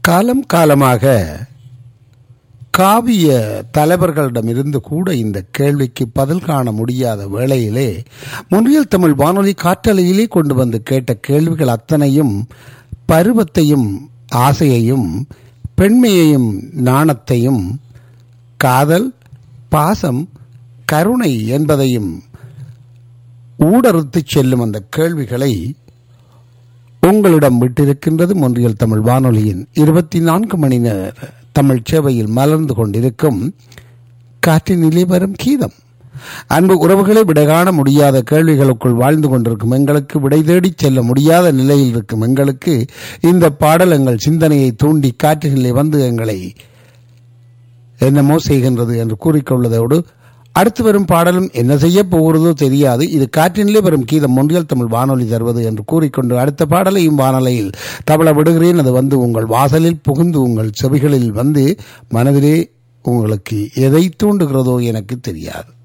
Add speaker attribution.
Speaker 1: காலம் காலமாக காவிய தலைவர்களிடமிருந்து கூட இந்த கேள்விக்கு பதில் காண முடியாத வேளையிலே முன்றியல் தமிழ் வானொலி காற்றலையிலே கொண்டு வந்து கேட்ட கேள்விகள் அத்தனையும் பருவத்தையும் ஆசையையும் பெண்மையையும் நாணத்தையும் காதல் பாசம் கருணை என்பதையும் ஊடறுத்துச் செல்லும் அந்த கேள்விகளை உங்களிடம் விட்டிருக்கின்றது மொன்றியல் தமிழ் வானொலியின் இருபத்தி நான்கு மணி நேர தமிழ் சேவையில் மலர்ந்து கொண்டிருக்கும் காற்றினிலே வரும் கீதம் அன்பு உறவுகளை விடை காண முடியாத கேள்விகளுக்குள் வாழ்ந்து கொண்டிருக்கும் எங்களுக்கு விடை தேடிச் செல்ல முடியாத நிலையில் இருக்கும் எங்களுக்கு இந்த பாடல் எங்கள் சிந்தனையை தூண்டி காற்றினிலே வந்து எங்களை என்னமோ செய்கின்றது என்று கூறிக்கொள்வதோடு அடுத்து வரும் பாடலும் என்ன செய்ய போகிறதோ தெரியாது இது காற்றினிலே வரும் கீதம் ஒன்றியல் தமிழ் வானொலி தருவது என்று கூறிக்கொண்டு அடுத்த பாடலையும் வானொலியில் தவள விடுகிறேன் அது வந்து உங்கள் வாசலில் புகுந்து உங்கள் செவிகளில் வந்து மனதிலே உங்களுக்கு எதை தூண்டுகிறதோ எனக்கு தெரியாது